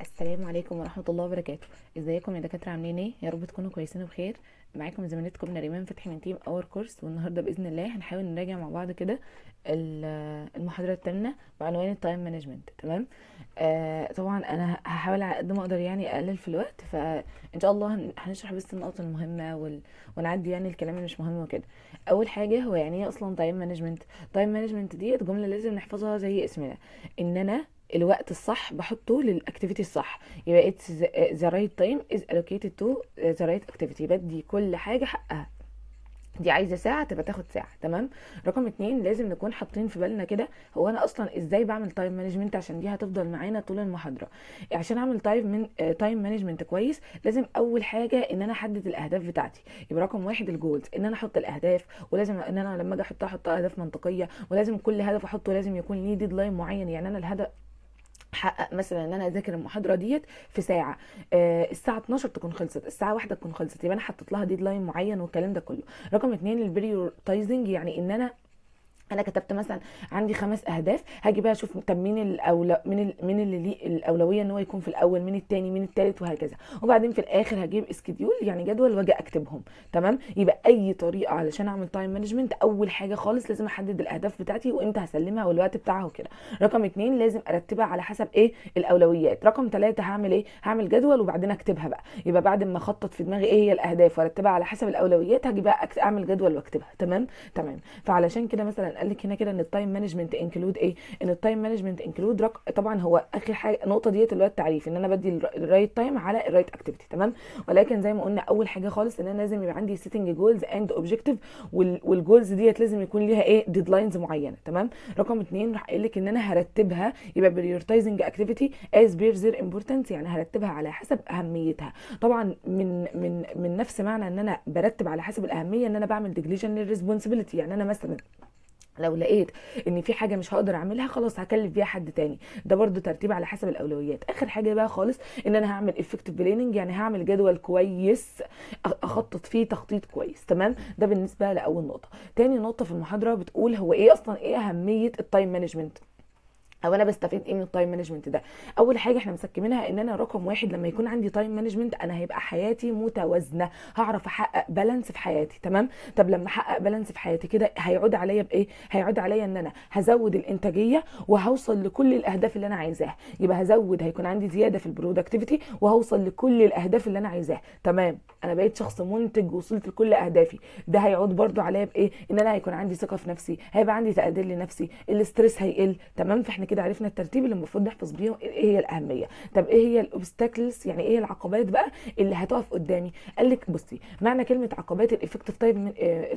السلام عليكم ورحمة الله وبركاته ازيكم يا دكاترة عاملين ايه يا رب تكونوا كويسين وبخير معاكم زميلتكم نريمان فتحي من تيم اور كورس والنهارده باذن الله هنحاول نراجع مع بعض كده ال- المحاضرة الثامنة بعنوان التايم مانجمنت تمام آه طبعا انا هحاول على قد ما اقدر يعني اقلل في الوقت فان شاء الله هن- هنشرح بس النقط المهمة وال... ونعدي يعني الكلام اللي مش مهم وكده اول حاجة هو يعني ايه اصلا تايم مانجمنت تايم مانجمنت ديت جملة لازم نحفظها زي اسمنا ان انا الوقت الصح بحطه للاكتيفيتي الصح يبقى it's the, the right time is allocated to the right activity بدي كل حاجة حقها دي عايزة ساعة تبقى تاخد ساعة تمام رقم اتنين لازم نكون حاطين في بالنا كده هو انا اصلا ازاي بعمل تايم مانجمنت عشان دي هتفضل معانا طول المحاضرة عشان اعمل تايم من تايم مانجمنت كويس لازم اول حاجة ان انا احدد الاهداف بتاعتي يبقى رقم واحد الجولز ان انا احط الاهداف ولازم ان انا لما اجي احطها احطها اهداف منطقية ولازم كل هدف احطه لازم يكون ليه ديدلاين معين يعني انا الهدف حقق مثلا ان انا اذاكر المحاضره ديت في ساعه آه الساعه 12 تكون خلصت الساعه واحدة تكون خلصت يبقى انا حطيت لها ديدلاين معين والكلام ده كله رقم اتنين البريورتايزنج يعني ان انا انا كتبت مثلا عندي خمس اهداف هاجي بقى اشوف طب مين الاولى مين ال... مين اللي ليه الاولويه ان هو يكون في الاول مين التاني مين التالت وهكذا وبعدين في الاخر هجيب اسكيديول يعني جدول واجي اكتبهم تمام يبقى اي طريقه علشان اعمل تايم مانجمنت اول حاجه خالص لازم احدد الاهداف بتاعتي وامتى هسلمها والوقت بتاعها وكده رقم اتنين لازم ارتبها على حسب ايه الاولويات رقم ثلاثة هعمل ايه هعمل جدول وبعدين اكتبها بقى يبقى بعد ما اخطط في دماغي ايه هي الاهداف وارتبها على حسب الاولويات هاجي بقى أكت- اعمل جدول واكتبها تمام تمام فعلشان كده مثلا قال لك هنا كده ان التايم مانجمنت انكلود ايه ان التايم مانجمنت انكلود رق... طبعا هو اخر حاجه النقطه ديت اللي هو التعريف ان انا بدي الرايت تايم على الرايت اكتيفيتي تمام ولكن زي ما قلنا اول حاجه خالص ان انا لازم يبقى عندي سيتنج جولز اند اوبجكتيف والجولز ديت لازم يكون ليها ايه ديدلاينز معينه تمام رقم اتنين راح قايل لك ان انا هرتبها يبقى بريورتايزنج اكتيفيتي از بير زير امبورتنس يعني هرتبها على حسب اهميتها طبعا من من من نفس معنى ان انا برتب على حسب الاهميه ان انا بعمل ديجليشن للريسبونسبيلتي يعني انا مثلا لو لقيت ان في حاجه مش هقدر اعملها خلاص هكلف بيها حد تاني ده برضو ترتيب على حسب الاولويات اخر حاجه بقى خالص ان انا هعمل افكتيف بلاننج يعني هعمل جدول كويس أ- اخطط فيه تخطيط كويس تمام ده بالنسبه لاول نقطه تاني نقطه في المحاضره بتقول هو ايه اصلا ايه اهميه التايم مانجمنت او انا بستفيد ايه من التايم مانجمنت ده اول حاجه احنا مسكمينها ان انا رقم واحد لما يكون عندي تايم مانجمنت انا هيبقى حياتي متوازنه هعرف احقق بالانس في حياتي تمام طب لما احقق بالانس في حياتي كده هيعود عليا بايه هيعود عليا ان انا هزود الانتاجيه وهوصل لكل الاهداف اللي انا عايزاها يبقى هزود هيكون عندي زياده في البرودكتيفيتي وهوصل لكل الاهداف اللي انا عايزاها تمام انا بقيت شخص منتج وصلت لكل اهدافي ده هيعود برضو عليا بايه ان انا هيكون عندي ثقه في نفسي هيبقى عندي تقدير لنفسي الاسترس هيقل تمام فاحنا كده عرفنا الترتيب اللي المفروض نحفظ بيه ايه هي الاهميه طب ايه هي الاوبستاكلز يعني ايه العقبات بقى اللي هتقف قدامي قال لك بصي معنى كلمه عقبات الافكتيف تايم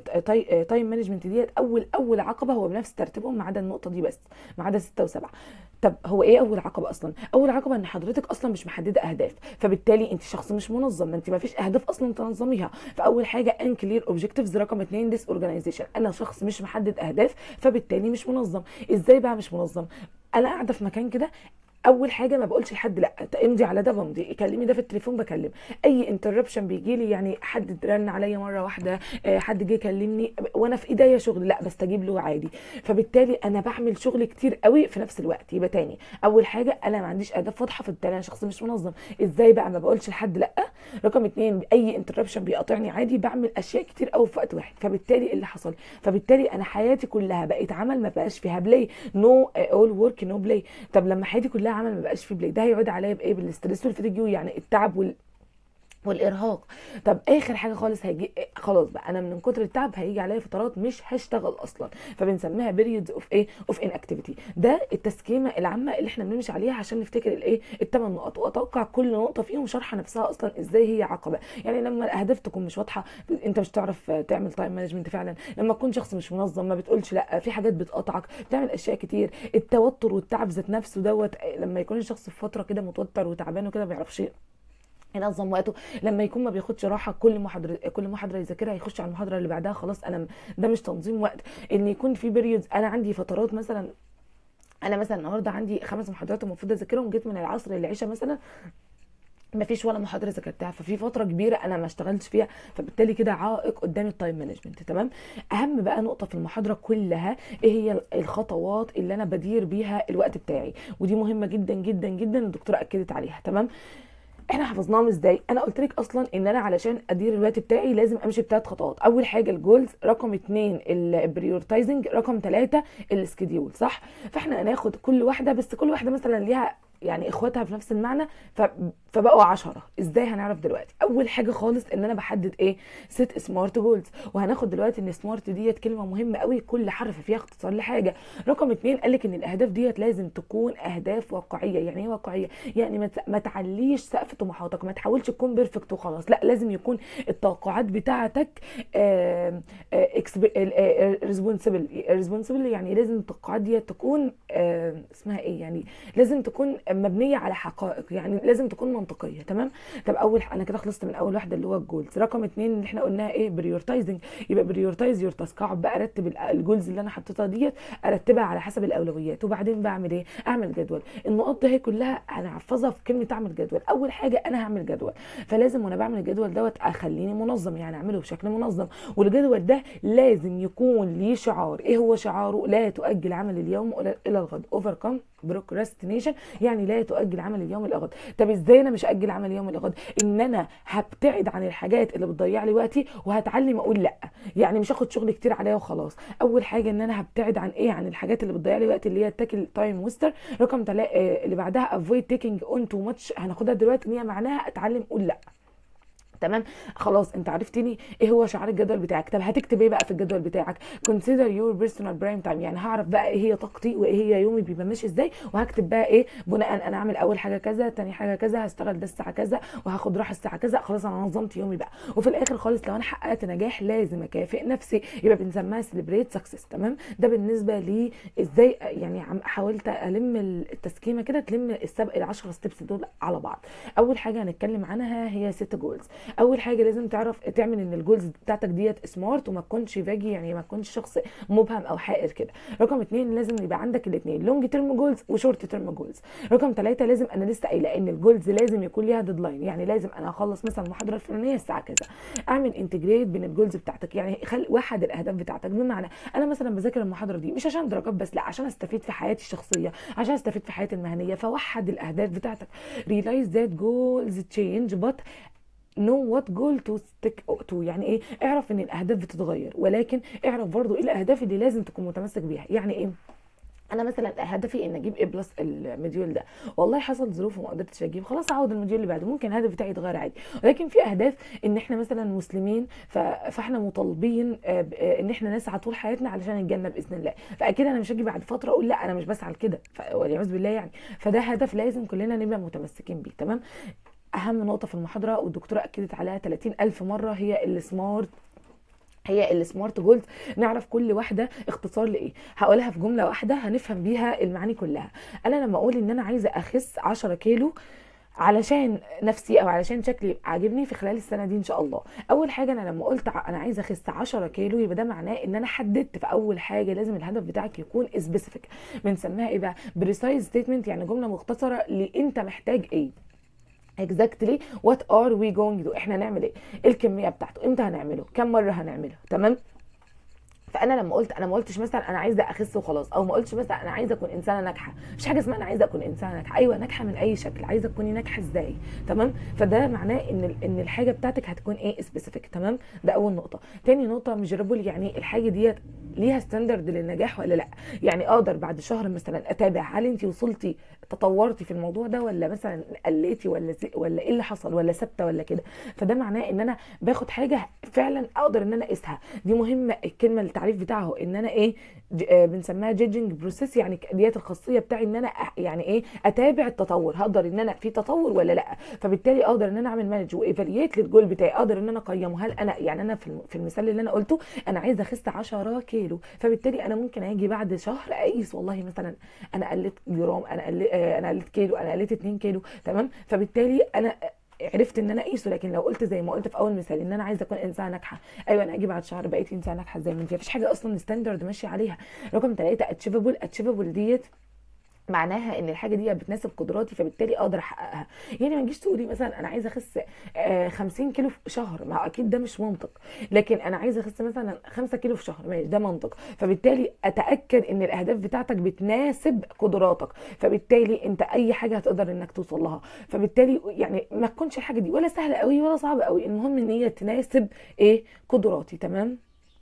تايم مانجمنت ديت اول اول عقبه هو بنفس ترتيبهم ما عدا النقطه دي بس ما عدا 6 و7 طب هو ايه اول عقبه اصلا اول عقبه ان حضرتك اصلا مش محدده اهداف فبالتالي انت شخص مش منظم ما انت ما فيش اهداف اصلا تنظميها فاول حاجه ان كلير اوبجكتيفز رقم اتنين ديس اورجانيزيشن انا شخص مش محدد اهداف فبالتالي مش منظم ازاي بقى مش منظم انا قاعده في مكان كده اول حاجه ما بقولش لحد لا امضي على ده بمضي كلمي ده في التليفون بكلم اي انتربشن بيجي لي يعني حد رن عليا مره واحده آه، حد جه يكلمني وانا في ايديا شغل لا بستجيب له عادي فبالتالي انا بعمل شغل كتير قوي في نفس الوقت يبقى تاني اول حاجه انا ما عنديش اهداف واضحه فبالتالي انا شخص مش منظم ازاي بقى ما بقولش لحد لا رقم اتنين اي انتربشن بيقاطعني عادي بعمل اشياء كتير قوي في وقت واحد فبالتالي إيه اللي حصل فبالتالي انا حياتي كلها بقت عمل ما بقاش فيها بلاي نو اول ورك نو بلاي طب لما حياتي كلها عمل ما بقاش فيه بلاي ده هيعود عليا بايه بالستريس والفتيجيو يعني التعب وال والارهاق طب اخر حاجه خالص هيجي خلاص بقى انا من كتر التعب هيجي عليا فترات مش هشتغل اصلا فبنسميها periods اوف ايه اوف inactivity ده التسكيمه العامه اللي احنا بنمشي عليها عشان نفتكر الايه الثمان نقط واتوقع كل نقطه فيهم شرح نفسها اصلا ازاي هي عقبه يعني لما الاهداف تكون مش واضحه انت مش تعرف تعمل تايم مانجمنت فعلا لما تكون شخص مش منظم ما بتقولش لا في حاجات بتقطعك بتعمل اشياء كتير التوتر والتعب ذات نفسه دوت لما يكون الشخص في فتره كده متوتر وتعبان وكده ما بيعرفش ينظم وقته لما يكون ما بياخدش راحه كل محاضره كل محاضره يذاكرها يخش على المحاضره اللي بعدها خلاص انا ده مش تنظيم وقت ان يكون في بيريودز انا عندي فترات مثلا انا مثلا النهارده عندي خمس محاضرات المفروض اذاكرهم جيت من العصر للعشاء مثلا ما فيش ولا محاضره ذاكرتها ففي فتره كبيره انا ما اشتغلتش فيها فبالتالي كده عائق قدام التايم مانجمنت تمام اهم بقى نقطه في المحاضره كلها ايه هي الخطوات اللي انا بدير بيها الوقت بتاعي ودي مهمه جدا جدا جدا الدكتوره اكدت عليها تمام احنا حفظناهم ازاي انا قلت لك اصلا ان انا علشان ادير الوقت بتاعي لازم امشي بثلاث خطوات اول حاجه الجولز رقم اتنين البريورتايزنج رقم ثلاثة السكيدول صح فاحنا هناخد كل واحده بس كل واحده مثلا ليها يعني اخواتها في نفس المعنى ف... فبقوا عشرة ازاي هنعرف دلوقتي اول حاجه خالص ان انا بحدد ايه ست سمارت جولز وهناخد دلوقتي ان سمارت ديت كلمه مهمه قوي كل حرف فيها اختصار لحاجه رقم اتنين قال لك ان الاهداف ديت لازم تكون اهداف واقعيه يعني ايه واقعيه يعني ما, ت... ما تعليش سقف طموحاتك ما تحاولش تكون بيرفكت وخلاص لا لازم يكون التوقعات بتاعتك ريسبونسبل ريسبونسبل يعني لازم التوقعات ديت تكون آه اسمها ايه يعني لازم تكون مبنيه على حقائق يعني لازم تكون منطقيه تمام طب اول انا كده خلصت من اول واحده اللي هو الجولز رقم اتنين اللي احنا قلناها ايه بريورتايزنج يبقى بريورتايز يور تاسك اقعد بقى ارتب الجولز اللي انا حطيتها ديت ارتبها على حسب الاولويات وبعدين بعمل ايه اعمل جدول النقط دي كلها انا هحفظها في كلمه اعمل جدول اول حاجه انا هعمل جدول فلازم وانا بعمل الجدول دوت اخليني منظم يعني اعمله بشكل منظم والجدول ده لازم يكون ليه شعار ايه هو شعاره لا تؤجل عمل اليوم الى الغد اوفركم بروكراستينيشن يعني لا تؤجل عمل اليوم الى الغد طب ازاي انا مش اجل عمل اليوم الى الغد ان انا هبتعد عن الحاجات اللي بتضيع لي وقتي وهتعلم اقول لا يعني مش هاخد شغل كتير عليها وخلاص اول حاجه ان انا هبتعد عن ايه عن الحاجات اللي بتضيع لي وقتي اللي هي تاكل تايم ويستر رقم تلا... اللي بعدها افويد تيكينج اون تو ماتش هناخدها دلوقتي ان هي معناها اتعلم اقول لا تمام خلاص انت عرفتني ايه هو شعار الجدول بتاعك طب هتكتب ايه بقى في الجدول بتاعك consider your personal prime time يعني هعرف بقى ايه هي طاقتي وايه هي يومي بيبقى ماشي ازاي وهكتب بقى ايه بناء انا اعمل اول حاجه كذا تاني حاجه كذا هشتغل ده الساعه كذا وهاخد راحه الساعه كذا خلاص انا نظمت يومي بقى وفي الاخر خالص لو انا حققت نجاح لازم اكافئ نفسي يبقى بنسميها سيلبريت سكسس تمام ده بالنسبه لي ازاي يعني عم حاولت الم التسكيمه كده تلم السبق ال 10 ستيبس دول على بعض اول حاجه هنتكلم عنها هي ست جولز اول حاجه لازم تعرف تعمل ان الجولز بتاعتك ديت سمارت وما تكونش فاجي يعني ما تكونش شخص مبهم او حائر كده رقم اتنين لازم يبقى عندك الاثنين لونج تيرم جولز وشورت تيرم جولز رقم ثلاثة لازم انا لسه قايله ان الجولز لازم يكون ليها ديدلاين يعني لازم انا اخلص مثلا المحاضره الفلانيه الساعه كذا اعمل انتجريت بين الجولز بتاعتك يعني خل وحد الاهداف بتاعتك بمعنى انا مثلا بذاكر المحاضره دي مش عشان درجات بس لا عشان استفيد في حياتي الشخصيه عشان استفيد في حياتي المهنيه فوحد الاهداف بتاعتك realize that goals change but know what goal to stick to يعني ايه اعرف ان الاهداف بتتغير ولكن اعرف برضو ايه الاهداف اللي لازم تكون متمسك بيها يعني ايه انا مثلا هدفي ان اجيب اي بلس المديول ده والله حصل ظروف وما قدرتش اجيب خلاص اعوض المديول اللي بعده ممكن الهدف بتاعي يتغير عادي ولكن في اهداف ان احنا مثلا مسلمين فاحنا مطالبين ان احنا نسعى طول حياتنا علشان الجنه باذن الله فاكيد انا مش هاجي بعد فتره اقول لا انا مش بسعى لكده والعياذ بالله يعني فده هدف لازم كلنا نبقى متمسكين بيه تمام اهم نقطه في المحاضره والدكتوره اكدت عليها 30 الف مره هي السمارت هي السمارت جولز نعرف كل واحده اختصار لايه هقولها في جمله واحده هنفهم بيها المعاني كلها انا لما اقول ان انا عايزه اخس 10 كيلو علشان نفسي او علشان شكلي يبقى عاجبني في خلال السنه دي ان شاء الله اول حاجه انا لما قلت انا عايزه اخس 10 كيلو يبقى ده معناه ان انا حددت في اول حاجه لازم الهدف بتاعك يكون سبيسيفيك بنسميها ايه بقى بريسايز ستيتمنت يعني جمله مختصره لانت محتاج ايه exactly what are we going to do احنا هنعمل ايه الكميه بتاعته امتى هنعمله كم مره هنعمله تمام فانا لما قلت انا ما قلتش مثلا انا عايزه اخس وخلاص او ما قلتش مثلا انا عايزه اكون انسانه ناجحه مش حاجه اسمها انا عايزه اكون انسانه ناجحه ايوه ناجحه من اي شكل عايزه تكوني ناجحه ازاي تمام فده معناه ان ان الحاجه بتاعتك هتكون ايه سبيسيفيك تمام ده اول نقطه تاني نقطه ميجرابل يعني الحاجه ديت ليها ستاندرد للنجاح ولا لا يعني اقدر بعد شهر مثلا اتابع هل انت وصلتي تطورتي في الموضوع ده ولا مثلا قليتي ولا زي ولا ايه اللي حصل ولا ثابته ولا كده فده معناه ان انا باخد حاجه فعلا اقدر ان انا اقيسها دي مهمه الكلمه التعريف بتاعه ان انا ايه بنسميها جيدجنج بروسيس يعني ديت الخاصيه بتاعي ان انا يعني ايه اتابع التطور هقدر ان انا في تطور ولا لا فبالتالي اقدر ان انا اعمل مانج وايفالييت للجول بتاعي اقدر ان انا اقيمه هل انا يعني انا في المثال اللي انا قلته انا عايزه اخس 10 كيلو فبالتالي انا ممكن اجي بعد شهر اقيس والله مثلا انا قلت جرام انا قلت انا قلت كيلو انا قلت 2 كيلو تمام فبالتالي انا عرفت ان انا اقيسه لكن لو قلت زي ما قلت في اول مثال ان انا عايزه اكون انسانه ناجحه ايوه انا اجي بعد شهر بقيت انسانه ناجحه زي ما انت مفيش حاجه اصلا ستاندرد ماشيه عليها رقم ثلاثة اتشيفبل اتشيفبل ديت معناها ان الحاجه دي بتناسب قدراتي فبالتالي اقدر احققها يعني ما تجيش تقولي مثلا انا عايزه اخس آه، 50 كيلو في شهر ما هو اكيد ده مش منطق لكن انا عايزه اخس مثلا 5 كيلو في شهر ماشي ده منطق فبالتالي اتاكد ان الاهداف بتاعتك بتناسب قدراتك فبالتالي انت اي حاجه هتقدر انك توصل لها فبالتالي يعني ما تكونش الحاجه دي ولا سهله قوي ولا صعبه قوي المهم ان هي تناسب ايه قدراتي تمام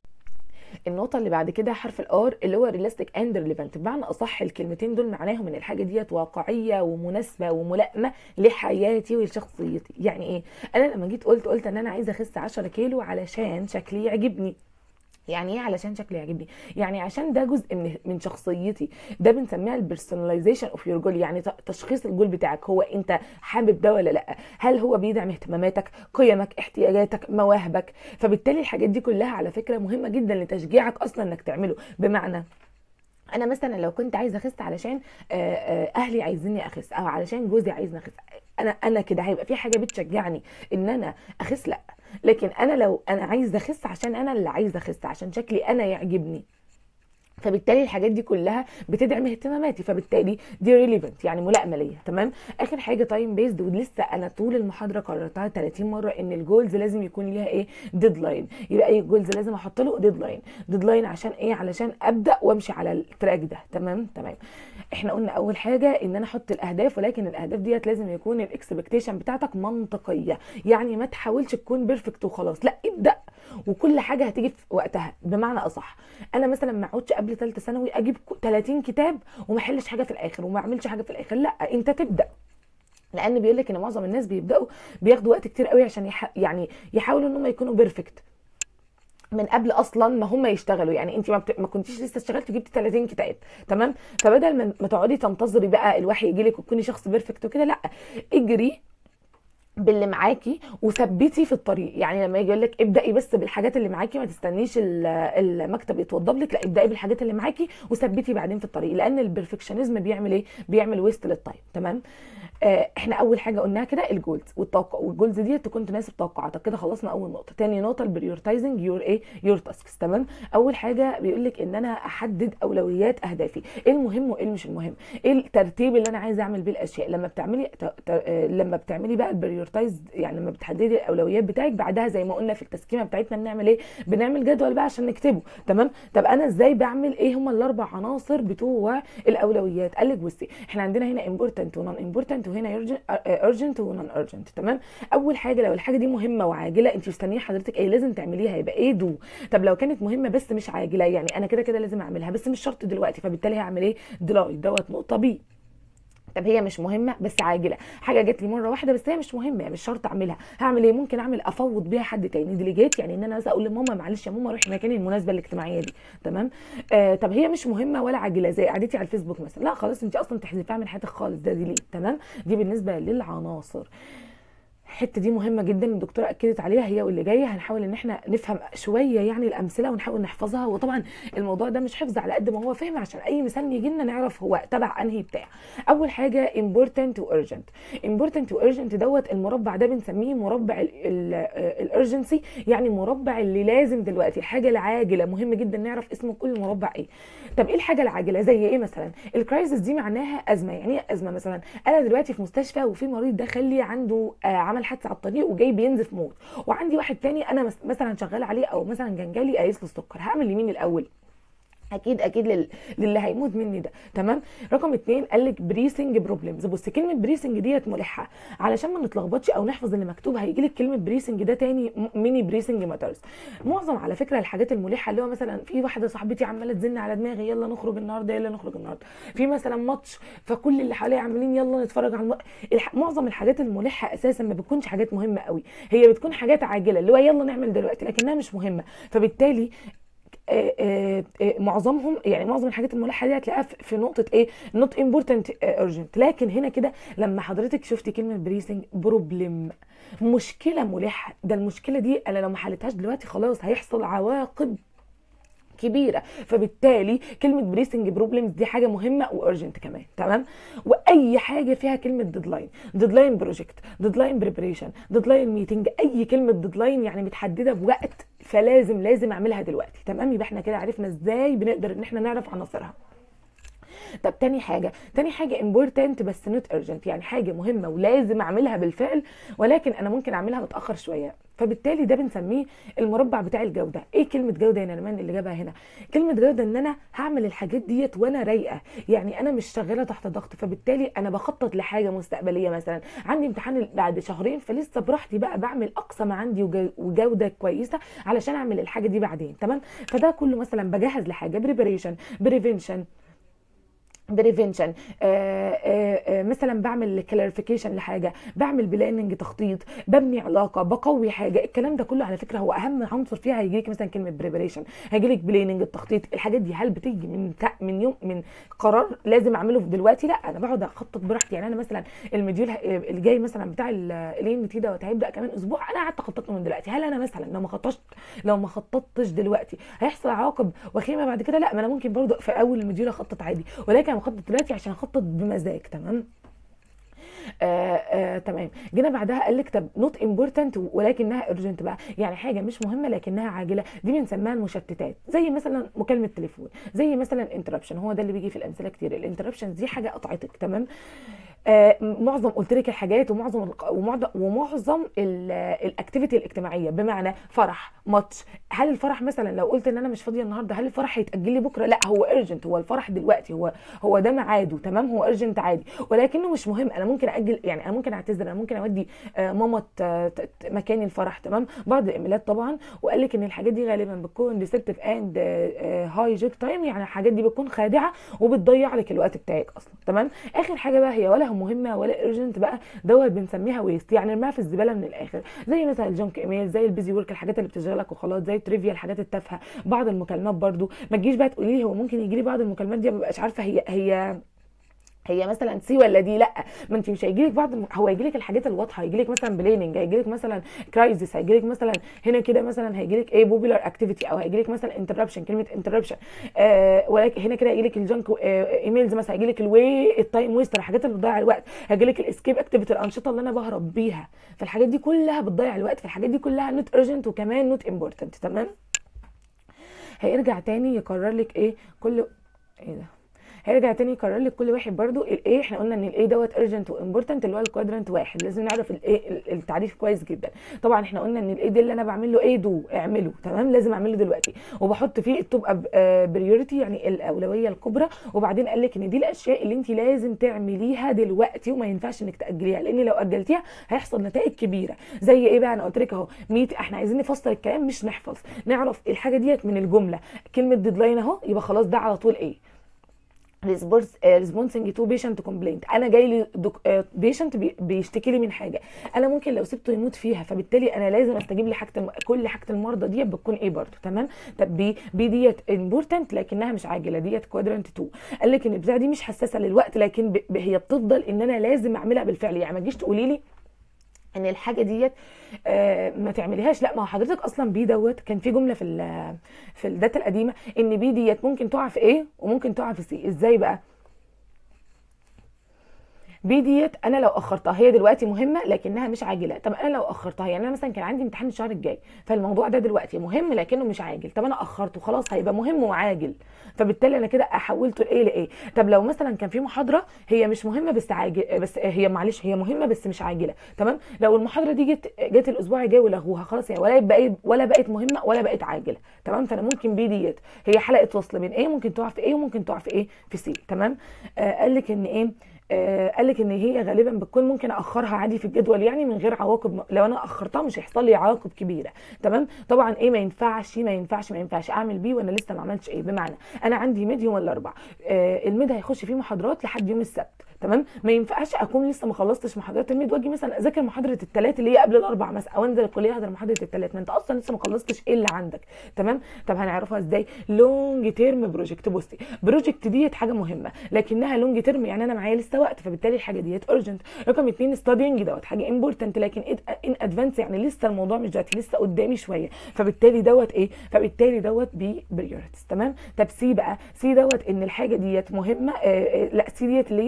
النقطة اللي بعد كده حرف الار اللي هو ريلاستيك اند ريليفنت بمعنى اصح الكلمتين دول معناهم ان الحاجة ديت واقعية ومناسبة وملائمة لحياتي ولشخصيتي يعني ايه انا لما جيت قلت قلت ان انا عايزة اخس 10 كيلو علشان شكلي يعجبني يعني ايه علشان شكلي يعجبني يعني عشان ده جزء من من شخصيتي ده بنسميها البيرسوناليزيشن اوف يور جول يعني ت- تشخيص الجول بتاعك هو انت حابب ده ولا لا هل هو بيدعم اهتماماتك قيمك احتياجاتك مواهبك فبالتالي الحاجات دي كلها على فكره مهمه جدا لتشجيعك اصلا انك تعمله بمعنى انا مثلا لو كنت عايزه اخس علشان آه، آه، اهلي عايزيني اخس او علشان جوزي عايزني اخس انا انا كده هيبقى في حاجه بتشجعني ان انا اخس لا لكن انا لو انا عايزه اخس عشان انا اللي عايزه اخس عشان شكلي انا يعجبني فبالتالي الحاجات دي كلها بتدعم اهتماماتي فبالتالي دي ريليفنت يعني ملائمه ليا تمام اخر حاجه تايم بيزد ولسه انا طول المحاضره قررتها 30 مره ان الجولز لازم يكون ليها ايه ديدلاين يبقى اي جولز لازم احط له ديدلاين ديدلاين عشان ايه علشان ابدا وامشي على التراك ده تمام تمام احنا قلنا اول حاجه ان انا احط الاهداف ولكن الاهداف ديت لازم يكون الاكسبكتيشن بتاعتك منطقيه يعني ما تحاولش تكون بيرفكت وخلاص لا ابدا وكل حاجه هتيجي في وقتها بمعنى اصح انا مثلا ما اقعدش قبل ثالثه ثانوي اجيب 30 كتاب وما احلش حاجه في الاخر وما اعملش حاجه في الاخر لا انت تبدا لان بيقول لك ان معظم الناس بيبداوا بياخدوا وقت كتير قوي عشان يح... يعني يحاولوا ان هم يكونوا بيرفكت من قبل اصلا ما هم يشتغلوا يعني انت ما, بت... ما كنتيش لسه اشتغلتي وجبتي 30 كتاب تمام فبدل ما ما تقعدي تنتظري بقى الوحي يجي لك وتكوني شخص بيرفكت وكده لا اجري باللي معاكي وثبتي في الطريق يعني لما يجي يقول لك ابدأي بس بالحاجات اللي معاكي ما تستنيش ال- المكتب يتوضب لك لا ابدأي بالحاجات اللي معاكي وثبتي بعدين في الطريق لان البرفكشنزم بيعمل ايه بيعمل ويست للتايم تمام آه، احنا اول حاجه قلناها كده الجولز والتوقع والجولز دي تكون تناسب توقعاتك كده خلصنا اول نقطه تاني نقطه البريورتايزنج يور ايه يور تاسكس تمام اول حاجه بيقول لك ان انا احدد اولويات اهدافي ايه المهم وايه اللي مش المهم ايه الترتيب اللي انا عايزه اعمل بيه الاشياء لما بتعملي ت- ت- آه، لما بتعملي بقى البريورتايز يعني لما بتحددي الاولويات بتاعك بعدها زي ما قلنا في التسكيمه بتاعتنا بنعمل ايه بنعمل جدول بقى عشان نكتبه تمام طب انا ازاي بعمل ايه هم الاربع عناصر بتوع الاولويات قال لك بصي احنا عندنا هنا امبورتنت ونون امبورتنت وهنا urgent ونون urgent تمام اول حاجه لو الحاجه دي مهمه وعاجله انت مستنيه حضرتك ايه لازم تعمليها يبقى ايه دو طب لو كانت مهمه بس مش عاجله يعني انا كده كده لازم اعملها بس مش شرط دلوقتي فبالتالي هعمل ايه ديلاي دوت نقطه بي طب هي مش مهمه بس عاجله حاجه جات لي مره واحده بس هي مش مهمه يعني مش شرط اعملها هعمل ايه ممكن اعمل افوض بيها حد تاني ديليجيت يعني ان انا مثلا اقول لماما معلش يا ماما روحي مكاني المناسبه الاجتماعيه دي تمام آه طب هي مش مهمه ولا عاجله زي قعدتي على الفيسبوك مثلا لا خلاص انت اصلا تحذفيها من حياتك خالص ده دي ليه تمام دي بالنسبه للعناصر الحته دي مهمه جدا الدكتوره اكدت عليها هي واللي جايه هنحاول ان احنا نفهم شويه يعني الامثله ونحاول نحفظها وطبعا الموضوع ده مش حفظ على قد ما هو فهم عشان اي مثال يجي لنا نعرف هو تبع انهي بتاع اول حاجه important وارجنت important وارجنت دوت المربع ده بنسميه مربع الارجنسي يعني مربع اللي لازم دلوقتي الحاجه العاجله مهم جدا نعرف اسم كل مربع ايه طب ايه الحاجه العاجله زي ايه مثلا الكرايسيس دي معناها ازمه يعني ايه ازمه مثلا انا دلوقتي في مستشفى وفي مريض دخل لي عنده آه، عمل حادثه على الطريق وجاي بينزف موت وعندي واحد تاني انا مس- مثلا شغاله عليه او مثلا كان جالي قايس له السكر هعمل لمين الاول اكيد اكيد لل... للي هيموت مني ده تمام رقم اتنين قال لك بريسنج بروبلمز بص كلمه بريسنج ديت ملحه علشان ما نتلخبطش او نحفظ اللي مكتوب هيجي لك كلمه بريسنج ده تاني م- ميني بريسنج ماترز معظم على فكره الحاجات الملحه اللي هو مثلا في واحده صاحبتي عماله تزن على دماغي يلا نخرج النهارده يلا نخرج النهارده في مثلا ماتش فكل اللي حواليا عاملين يلا نتفرج على الم... الح... معظم الحاجات الملحه اساسا ما بتكونش حاجات مهمه قوي هي بتكون حاجات عاجله اللي هو يلا نعمل دلوقتي لكنها مش مهمه فبالتالي آه، آه، آه، معظمهم يعني معظم الحاجات الملحه دي هتلاقيها في في نقطه ايه نوت امبورتنت urgent لكن هنا كده لما حضرتك شفتي كلمه بريسنج بروبلم مشكله ملحه ده المشكله دي انا لو ما حلتهاش دلوقتي خلاص هيحصل عواقب كبيره فبالتالي كلمه بريسنج بروبلمز دي حاجه مهمه وارجنت كمان تمام واي حاجه فيها كلمه ديدلاين ديدلاين بروجكت ديدلاين بريبريشن ديدلاين ميتنج اي كلمه ديدلاين يعني متحدده بوقت فلازم لازم اعملها دلوقتي تمام يبقى احنا كده عرفنا ازاي بنقدر ان احنا نعرف عناصرها طب تاني حاجه تاني حاجه امبورتنت بس نوت ارجنت يعني حاجه مهمه ولازم اعملها بالفعل ولكن انا ممكن اعملها متاخر شويه فبالتالي ده بنسميه المربع بتاع الجوده ايه كلمه جوده يا نرمان اللي جابها هنا كلمه جوده ان انا هعمل الحاجات ديت وانا رايقه يعني انا مش شغاله تحت ضغط فبالتالي انا بخطط لحاجه مستقبليه مثلا عندي امتحان بعد شهرين فلسه براحتي بقى بعمل اقصى ما عندي وج- وجوده كويسه علشان اعمل الحاجه دي بعدين تمام فده كله مثلا بجهز لحاجه بريبريشن بريفنشن بريفنشن مثلا بعمل كلاريفيكيشن لحاجه بعمل بلاننج تخطيط ببني علاقه بقوي حاجه الكلام ده كله على فكره هو اهم عنصر فيها هيجي لك مثلا كلمه بريبريشن هيجي لك بلاننج التخطيط الحاجات دي هل بتيجي من تا- من يوم من قرار لازم اعمله في دلوقتي لا انا بقعد اخطط براحتي يعني انا مثلا المديول ه- اللي جاي مثلا بتاع الان ام تي دوت هيبدا كمان اسبوع انا قعدت اخطط له من دلوقتي هل انا مثلا لو ما خططت لو ما خططتش دلوقتي هيحصل عواقب وخيمه بعد كده لا ما انا ممكن برضو في اول المديول اخطط عادي ولكن انا بخطط دلوقتي عشان اخطط بمزاج تمام آه آه تمام جينا بعدها قال لك طب نوت امبورتنت ولكنها ارجنت بقى يعني حاجه مش مهمه لكنها عاجله دي بنسميها المشتتات زي مثلا مكالمه تليفون زي مثلا انتربشن هو ده اللي بيجي في الامثله كتير الانتربشن دي حاجه قطعتك تمام آه معظم قلت لك الحاجات ومعظم الق- ومعظم ومعظم الاكتيفيتي الاجتماعيه بمعنى فرح ماتش هل الفرح مثلا لو قلت ان انا مش فاضيه النهارده هل الفرح هيتاجل لي بكره لا هو ارجنت هو الفرح دلوقتي هو هو ده ميعاده تمام هو ارجنت عادي ولكنه مش مهم انا ممكن اجل يعني انا ممكن اعتذر انا ممكن اودي آه، ماما ت- ت- ت- مكاني الفرح تمام بعض الايميلات طبعا وقال لك ان الحاجات دي غالبا بتكون ديسبتيف اند هاي جيك تايم يعني الحاجات دي بتكون خادعه وبتضيع لك الوقت بتاعك اصلا تمام اخر حاجه بقى هي ولا مهمه ولا ارجنت بقى دوت بنسميها ويست يعني ارميها في الزباله من الاخر زي مثلا الجنك ايميل زي البيزي ورك الحاجات اللي بتشغلك وخلاص زي التريفيا الحاجات التافهه بعض المكالمات برضو ما تجيش بقى تقولي لي هو ممكن يجي لي بعض المكالمات دي ما ببقاش عارفه هي هي هي مثلا سي ولا دي لا ما انت مش هيجيلك بعض الم... هو هيجيلك الحاجات الواضحه هيجيلك مثلا بليننج هيجيلك مثلا كرايزس هيجيلك مثلا هنا كده مثلا هيجيلك ايه بوبولار اكتيفيتي او هيجيلك مثلا انتربشن كلمه انتربشن آه ولكن هنا كده هيجيلك الجنك آه ايميلز مثلا هيجيلك الواي التايم ويستر الحاجات اللي بتضيع الوقت هيجيلك الاسكيب اكتيفيتي الانشطه اللي انا بهرب بيها فالحاجات دي كلها بتضيع الوقت فالحاجات دي كلها نوت ارجنت وكمان نوت امبورتنت تمام هيرجع تاني يقرر لك ايه كل ايه ده هيرجع تاني يكرر لك كل واحد برضو الايه احنا قلنا ان الايه دوت ارجنت وامبورتنت اللي هو الكوادرنت واحد لازم نعرف الايه التعريف كويس جدا طبعا احنا قلنا ان الايه ده اللي انا بعمل له ايه دو اعمله تمام لازم اعمله دلوقتي وبحط فيه التوب بريورتي يعني الاولويه الكبرى وبعدين قال لك ان دي الاشياء اللي انت لازم تعمليها دلوقتي وما ينفعش انك تاجليها لان لو اجلتيها هيحصل نتائج كبيره زي ايه بقى انا قلت لك اهو ميت احنا عايزين نفسر الكلام مش نحفظ نعرف الحاجه ديت من الجمله كلمه ديدلاين اهو يبقى خلاص ده على طول ايه ريسبونسنج تو بيشنت كومبلينت انا جاي لي بيشنت بيشتكي لي من حاجه انا ممكن لو سبته يموت فيها فبالتالي انا لازم استجيب لحاجه الم... كل حاجه المرضى دي بتكون ايه برضه تمام طب بي بي ديت امبورتنت لكنها مش عاجله ديت كوادرنت 2 قال لك ان البتاعه دي مش حساسه للوقت لكن ب... ب... هي بتفضل ان انا لازم اعملها بالفعل يعني ما تجيش تقولي لي ان الحاجه ديت آه ما تعمليهاش لا ما هو حضرتك اصلا بي دوت كان في جمله في ال في الداتا القديمه ان بي ديت ممكن تقع في ايه وممكن تقع في سي ازاي بقى بي ديت انا لو اخرتها هي دلوقتي مهمه لكنها مش عاجله طب انا لو اخرتها يعني انا مثلا كان عندي امتحان الشهر الجاي فالموضوع ده دلوقتي مهم لكنه مش عاجل طب انا اخرته خلاص هيبقى مهم وعاجل فبالتالي انا كده حولته لايه لايه طب لو مثلا كان في محاضره هي مش مهمه بس عاجل بس هي معلش هي مهمه بس مش عاجله تمام لو المحاضره دي جت جت الاسبوع الجاي ولغوها خلاص يعني ولا بقت ولا بقت مهمه ولا بقت عاجله تمام فانا ممكن بي ديت هي حلقه وصل من ايه ممكن تقع في ايه وممكن تقع في ايه في سي تمام آه قال لك ان ايه آه قال لك ان هي غالبا بتكون ممكن اخرها عادي في الجدول يعني من غير عواقب لو انا اخرتها مش هيحصل لي عواقب كبيره تمام طبعا ايه ما ينفعش ما ينفعش ما ينفعش اعمل بيه وانا لسه ما عملتش ايه بمعنى انا عندي ميد يوم الاربع آه الميد هيخش فيه محاضرات لحد يوم السبت تمام ما ينفعش اكون لسه ما خلصتش محاضرات الميد واجي مثلا اذاكر محاضره الثلاث اللي هي قبل الاربع مثلا او انزل الكليه احضر محاضره الثلاث ما انت اصلا لسه ما خلصتش ايه اللي عندك تمام طب هنعرفها ازاي لونج تيرم بروجكت بصي بروجكت ديت حاجه مهمه لكنها لونج تيرم يعني انا معايا لسه وقت فبالتالي الحاجه ديت ارجنت رقم اثنين ستادينج دوت حاجه امبورتنت لكن ان ادفانس يعني لسه الموضوع مش دلوقتي لسه قدامي شويه فبالتالي دوت ايه فبالتالي دوت بي بريورتيز تمام طب سي بقى سي دوت ان الحاجه ديت مهمه آه لا سي ديت اللي هي مش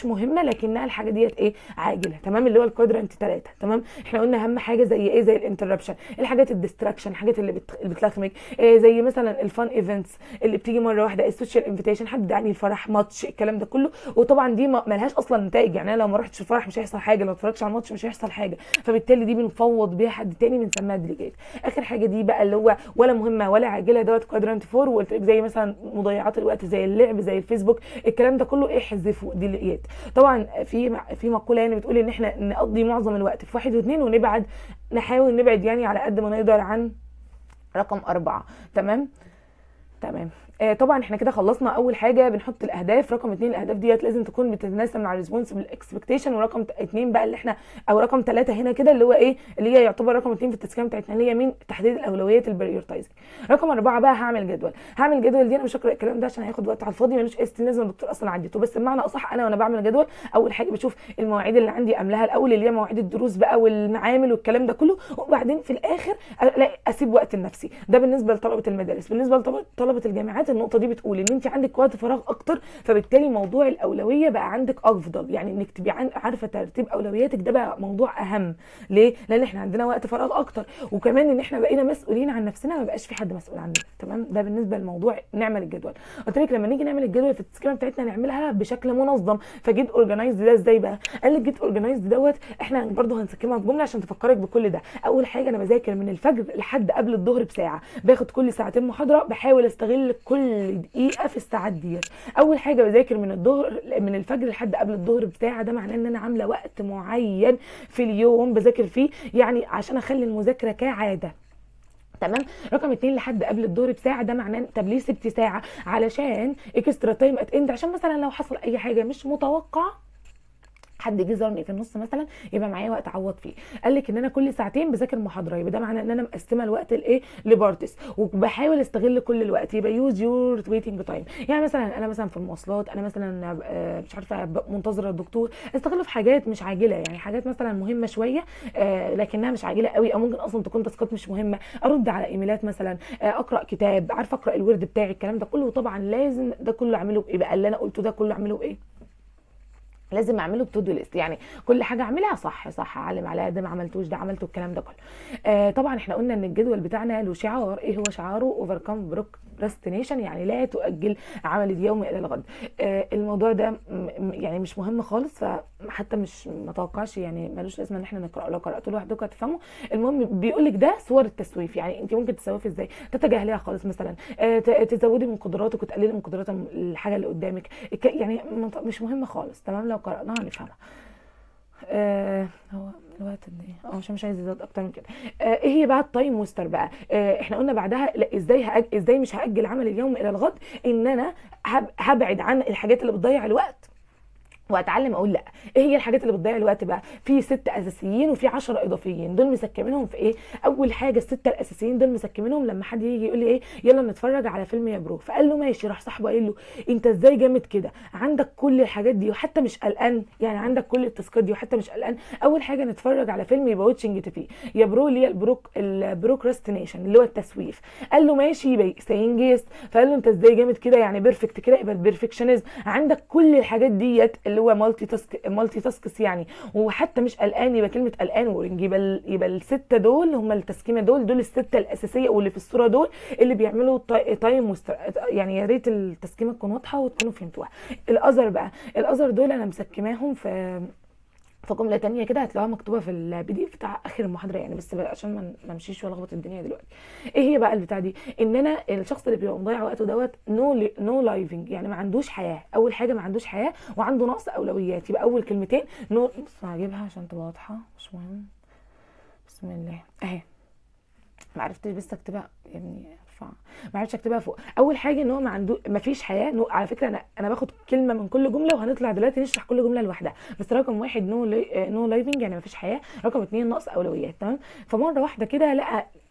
مهمه لكنها الحاجه ديت ايه عاجله تمام اللي هو الكوادرانت 3 تمام احنا قلنا اهم حاجه زي ايه زي الانتربشن الحاجات الديستراكشن الحاجات اللي بت... اللي بتلخمك إيه زي مثلا الفان ايفنتس اللي بتيجي مره واحده السوشيال انفيتيشن حد دعاني الفرح ماتش الكلام ده كله وطبعا دي ما ملهاش اصلا نتائج يعني انا لو ما رحتش الفرح مش هيحصل حاجه لو اتفرجتش على الماتش مش هيحصل حاجه فبالتالي دي بنفوض بيها حد تاني بنسميها ديليجيت اخر حاجه دي بقى اللي هو ولا مهمه ولا عاجله دوت كوادرانت 4 وقلت لك زي مثلا مضيعات الوقت زي اللعب زي الفيسبوك الكلام ده كله احذفه ديليجيت طبعا في في مقوله يعني بتقول ان احنا نقضي معظم الوقت في واحد واثنين ونبعد نحاول نبعد يعني على قد ما نقدر عن رقم أربعة تمام تمام آه طبعا احنا كده خلصنا اول حاجه بنحط الاهداف رقم اتنين الاهداف ديت لازم تكون بتتناسب مع الريسبونسبل اكسبكتيشن ورقم ت- اتنين بقى اللي احنا او رقم ثلاثه هنا كده اللي هو ايه اللي هي يعتبر رقم اتنين في التسكيمه بتاعتنا اللي هي مين تحديد الاولويات البريورتايزنج رقم اربعه بقى هعمل جدول هعمل جدول دي انا مش هقرا الكلام ده عشان هياخد وقت على الفاضي ملوش اس لازم الدكتور اصلا عديته بس بمعنى اصح انا وانا بعمل جدول اول حاجه بشوف المواعيد اللي عندي املاها الاول اللي هي مواعيد الدروس بقى والمعامل والكلام ده كله وبعدين في الاخر الاقي اسيب وقت لنفسي ده بالنسبه لطلبه المدارس بالنسبه لطلبه الجامعات النقطه دي بتقول ان انت عندك وقت فراغ اكتر فبالتالي موضوع الاولويه بقى عندك افضل يعني انك تبقي عن- عارفه ترتيب اولوياتك ده بقى موضوع اهم ليه لان احنا عندنا وقت فراغ اكتر وكمان ان احنا بقينا مسؤولين عن نفسنا ما بقاش في حد مسؤول عننا تمام ده بالنسبه لموضوع نعمل الجدول قلت لك لما نيجي نعمل الجدول في التسكيمه بتاعتنا نعملها بشكل منظم فجيت اورجنايزد ده ازاي بقى قال لك جيت اورجنايزد دوت احنا برضو هنسكمها في جمله عشان تفكرك بكل ده اول حاجه انا بذاكر من الفجر لحد قبل الظهر بساعه باخد كل ساعتين محاضره بحاول استغل كل دقيقه في الساعات ديت اول حاجه بذاكر من الظهر من الفجر لحد قبل الظهر بساعه ده معناه ان انا عامله وقت معين في اليوم بذاكر فيه يعني عشان اخلي المذاكره كعاده تمام رقم اتنين لحد قبل الظهر بساعه ده معناه طب ليه سبت ساعه علشان اكسترا تايم ات اند عشان مثلا لو حصل اي حاجه مش متوقعه حد جه زارني في النص مثلا يبقى معايا وقت اعوض فيه قال لك ان انا كل ساعتين بذاكر محاضره يبقى ده معناه ان انا مقسمه الوقت لايه لبارتس وبحاول استغل كل الوقت يبقى يوز يور ويتنج تايم يعني مثلا انا مثلا في المواصلات انا مثلا آه، مش عارفه ب- منتظره الدكتور استغله في حاجات مش عاجله يعني حاجات مثلا مهمه شويه آه، لكنها مش عاجله قوي او ممكن اصلا تكون تاسكات مش مهمه ارد على ايميلات مثلا آه، اقرا كتاب عارفه اقرا الورد بتاعي الكلام ده كله طبعا لازم ده كله اعمله بايه بقى اللي انا قلته ده كله اعمله بايه لازم اعمله بتو دو ليست يعني كل حاجه اعملها صح صح اعلم عليها ده ما عملتوش ده عملته الكلام ده كله آه طبعا احنا قلنا ان الجدول بتاعنا له شعار ايه هو شعاره اوفركم بروكراستينيشن يعني لا تؤجل عمل اليوم الى الغد آه الموضوع ده م- م- يعني مش مهم خالص فحتى مش ما توقعش يعني ملوش لازمه ان احنا نقرا لو قراتوا لوحدكم هتفهموا المهم بيقول لك ده صور التسويف يعني انت ممكن تسوفي ازاي تتجاهليها خالص مثلا آه ت- تزودي من قدراتك وتقللي من قدرات الحاجه اللي قدامك الك- يعني مط- مش مهم خالص تمام لو قرأناها هنفهمها آه هو الوقت قد ايه اه عشان مش عايز يزود اكتر من كده آه ايه هي بقى التايم وستر بقى آه احنا قلنا بعدها لا ازاي هأج... ازاي مش هاجل عمل اليوم الى الغد ان انا هب... هبعد عن الحاجات اللي بتضيع الوقت واتعلم اقول لا ايه هي الحاجات اللي بتضيع الوقت بقى في ست اساسيين وفي 10 اضافيين دول مسكمينهم في ايه اول حاجه السته الاساسيين دول مسكمينهم لما حد يجي يقول لي ايه يلا نتفرج على فيلم يا برو فقال له ماشي راح صاحبه قايل له انت ازاي جامد كده عندك كل الحاجات دي وحتى مش قلقان يعني عندك كل التاسكات دي وحتى مش قلقان اول حاجه نتفرج على فيلم يبقى واتشنج تي في يا برو اللي هي البروك البروكراستينيشن اللي هو التسويف قال له ماشي يبقى ساينج يس فقال له انت ازاي جامد كده يعني بيرفكت كده يبقى البرفكشنزم عندك كل الحاجات ديت اللي هو مالتي تاسك مالتي تاسكس يعني وحتى مش قلقان يبقى كلمه قلقان ورنج يبقى ال- يبقى السته دول هم التسكيمه دول دول السته الاساسيه واللي في الصوره دول اللي بيعملوا تاي- تايم مست... يعني يا ريت التسكيمه تكون واضحه وتكونوا فهمتوها الاذر بقى الاذر دول انا مسكماهم في في جمله تانية كده هتلاقوها مكتوبه في البي دي اف بتاع اخر المحاضره يعني بس بقى عشان ما ما امشيش والخبط الدنيا دلوقتي ايه هي بقى البتاع دي ان انا الشخص اللي بيبقى مضيع وقته دوت نو نو لايفنج يعني ما عندوش حياه اول حاجه ما عندوش حياه وعنده نقص اولويات يبقى اول كلمتين نو بص هجيبها عشان تبقى واضحه مش مهم بسم الله اهي ما عرفتش بس اكتبها يا ابني ارفع ما عرفتش اكتبها فوق اول حاجه ان هو ما عنده ما فيش حياه نو... على فكره انا انا باخد كلمه من كل جمله وهنطلع دلوقتي نشرح كل جمله لوحدها بس رقم واحد نو لي... نو لايفنج يعني ما فيش حياه رقم اتنين نقص اولويات تمام فمره واحده كده لقى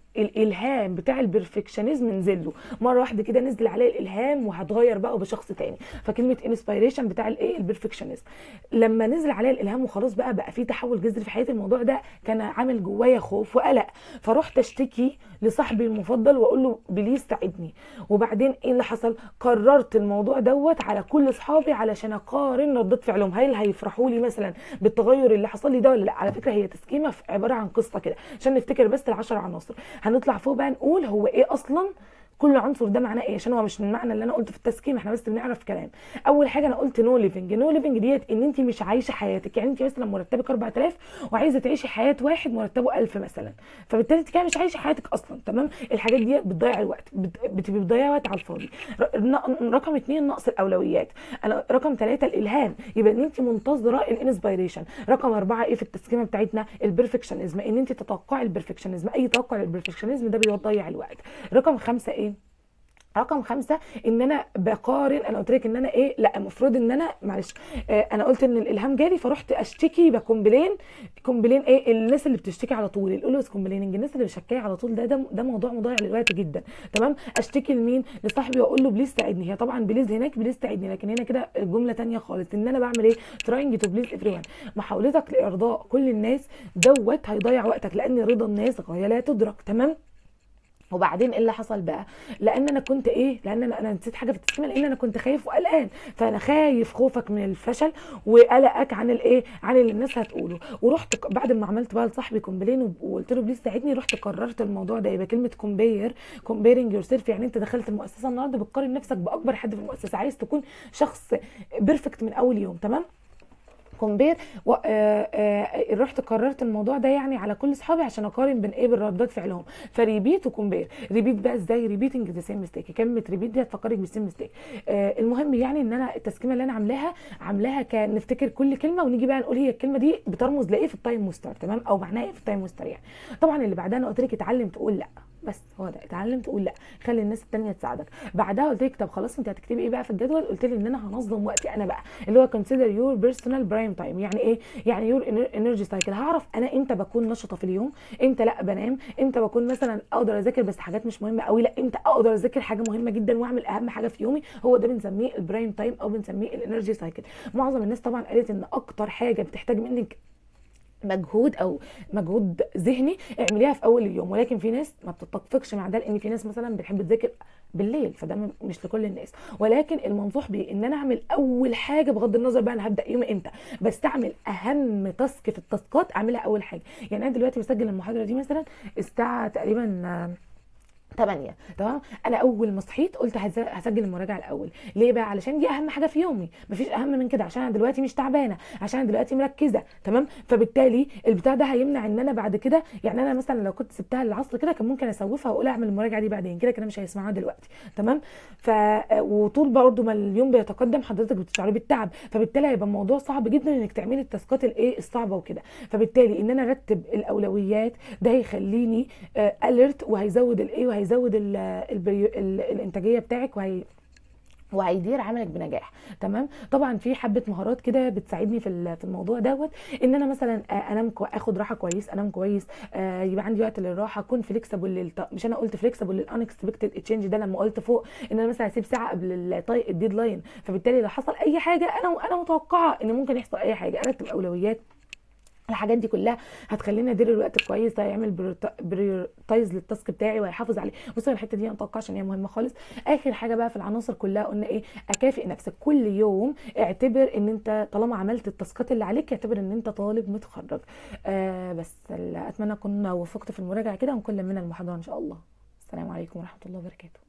الالهام بتاع البرفكشنزم نزل له مره واحده كده نزل عليه الالهام وهتغير بقى بشخص تاني فكلمه انسبيريشن بتاع الايه البرفكشنزم لما نزل عليه الالهام وخلاص بقى بقى في تحول جذري في حياتي الموضوع ده كان عامل جوايا خوف وقلق فرحت اشتكي لصاحبي المفضل واقول له بليز ساعدني وبعدين ايه اللي حصل قررت الموضوع دوت على كل اصحابي علشان اقارن ردات فعلهم هل هيفرحوا لي مثلا بالتغير اللي حصل لي ده ولا لا على فكره هي تسكيمه في- عباره عن قصه كده عشان نفتكر بس العشر عناصر هنطلع فوق بقى نقول هو ايه اصلا كل عنصر ده معناه ايه عشان هو مش المعنى اللي انا قلته في التسكيم احنا بس بنعرف كلام اول حاجه انا قلت نو ليفنج نو ليفنج ديت ان انت مش عايشه حياتك يعني انت مثلا مرتبك 4000 وعايزه تعيشي حياه واحد مرتبه 1000 مثلا فبالتالي انت كده مش عايشه حياتك اصلا تمام الحاجات دي بتضيع الوقت بت- بتبقي بتضيعي وقت على الفاضي ر- ن- رقم اتنين نقص الاولويات انا رقم ثلاثة الالهام يبقى ان انت منتظره الانسبيريشن رقم اربعة ايه في التسكيمه بتاعتنا البرفكشنزم ان انت تتوقعي البرفكشنزم اي توقع للبرفكشنزم ده بيضيع الوقت رقم خمسة ايه رقم خمسة ان انا بقارن انا قلت لك ان انا ايه لا المفروض ان انا معلش آه انا قلت ان الالهام جالي فرحت اشتكي بكومبلين كومبلين ايه الناس اللي بتشتكي على طول الاولويز كومبليننج الناس اللي بتشكي على طول ده ده, ده موضوع مضيع للوقت جدا تمام اشتكي لمين لصاحبي واقول له بليز ساعدني هي طبعا بليز هناك بليز ساعدني لكن هنا كده الجمله تانية خالص ان انا بعمل ايه تراينج تو بليز ايفري ون محاولتك لارضاء كل الناس دوت هيضيع وقتك لان رضا الناس غايه لا تدرك تمام وبعدين ايه اللي حصل بقى لان انا كنت ايه لان انا انا نسيت حاجه في التسكيمه لان انا كنت خايف وقلقان فانا خايف خوفك من الفشل وقلقك عن الايه عن اللي الناس هتقوله ورحت ك- بعد ما عملت بقى لصاحبي كومبلين وب- وقلت له بليز ساعدني رحت قررت الموضوع ده يبقى كلمه كومبير كومبيرنج يور سيلف يعني انت دخلت المؤسسه النهارده بتقارن نفسك باكبر حد في المؤسسه عايز تكون شخص بيرفكت من اول يوم تمام كومبير و... آه آه رحت قررت الموضوع ده يعني على كل اصحابي عشان اقارن بين ايه بالردات فعلهم فريبيت وكومبير ريبيت بقى ازاي ريبيتنج ذا سيم ميستيك كلمه ريبيت دي هتفكرك بالسيم ميستيك آه المهم يعني ان انا التسكيمه اللي انا عاملاها عاملاها كان نفتكر كل كلمه ونيجي بقى نقول هي الكلمه دي بترمز لايه في التايم مستر تمام او معناها ايه في التايم مستر يعني طبعا اللي بعدها انا قلت لك اتعلم تقول لا بس هو ده اتعلم تقول لا خلي الناس التانية تساعدك بعدها قلت لك طب خلاص انت هتكتبي ايه بقى في الجدول قلت لي ان انا هنظم وقتي انا بقى اللي هو كونسيدر يور بيرسونال برايم تايم يعني ايه يعني يور انرجي سايكل هعرف انا امتى بكون نشطه في اليوم امتى لا بنام امتى بكون مثلا اقدر اذاكر بس حاجات مش مهمه قوي لا امتى اقدر اذاكر حاجه مهمه جدا واعمل اهم حاجه في يومي هو ده بنسميه البرايم تايم او بنسميه الانرجي سايكل معظم الناس طبعا قالت ان اكتر حاجه بتحتاج منك مجهود او مجهود ذهني اعمليها في اول اليوم ولكن في ناس ما بتتفقش مع ده لان في ناس مثلا بتحب تذاكر بالليل فده م- مش لكل الناس ولكن المنصوح بيه ان انا اعمل اول حاجه بغض النظر بقى انا هبدا يومي امتى بس اعمل اهم تاسك في التاسكات اعملها اول حاجه يعني انا دلوقتي بسجل المحاضره دي مثلا الساعه تقريبا آه، 8 تمام انا اول ما صحيت قلت هز- هسجل المراجعه الاول ليه بقى علشان دي اهم حاجه في يومي مفيش اهم من كده عشان انا دلوقتي مش تعبانه عشان انا دلوقتي مركزه تمام فبالتالي البتاع ده هيمنع ان انا بعد كده يعني انا مثلا لو كنت سبتها للعصر كده كان ممكن اسوفها واقول اعمل المراجعه دي بعدين كده كده مش هيسمعوها دلوقتي تمام ف وطول برضه ما اليوم بيتقدم حضرتك بتشعري بالتعب فبالتالي هيبقى الموضوع صعب جدا انك تعملي التاسكات الايه الصعبه وكده فبالتالي ان انا ارتب الاولويات ده هيخليني اليرت وهيزود الايه وهيزود ال- البريو- ال- الانتاجيه بتاعك وهي وهيدير عملك بنجاح تمام طبعا في حبه مهارات كده بتساعدني في ال- في الموضوع دوت ان انا مثلا آه، انام كو... اخد راحه كويس انام كويس آه، يبقى عندي وقت للراحه اكون فليكسبل للت... مش انا قلت فليكسبل للانكسبكتد تشينج ده لما قلت فوق ان انا مثلا اسيب ساعه قبل الطي- الديدلاين فبالتالي لو حصل اي حاجه انا انا متوقعه ان ممكن يحصل اي حاجه ارتب اولويات الحاجات دي كلها هتخليني ادير الوقت كويس هيعمل بريورتايز للتاسك بتاعي وهيحافظ عليه بصوا الحته دي ما اتوقعش ان هي مهمه خالص اخر حاجه بقى في العناصر كلها قلنا ايه اكافئ نفسك كل يوم اعتبر ان انت طالما عملت التاسكات اللي عليك اعتبر ان انت طالب متخرج آه بس ال- اتمنى اكون وفقت في المراجعه كده ونكون لمينا المحاضره ان شاء الله السلام عليكم ورحمه الله وبركاته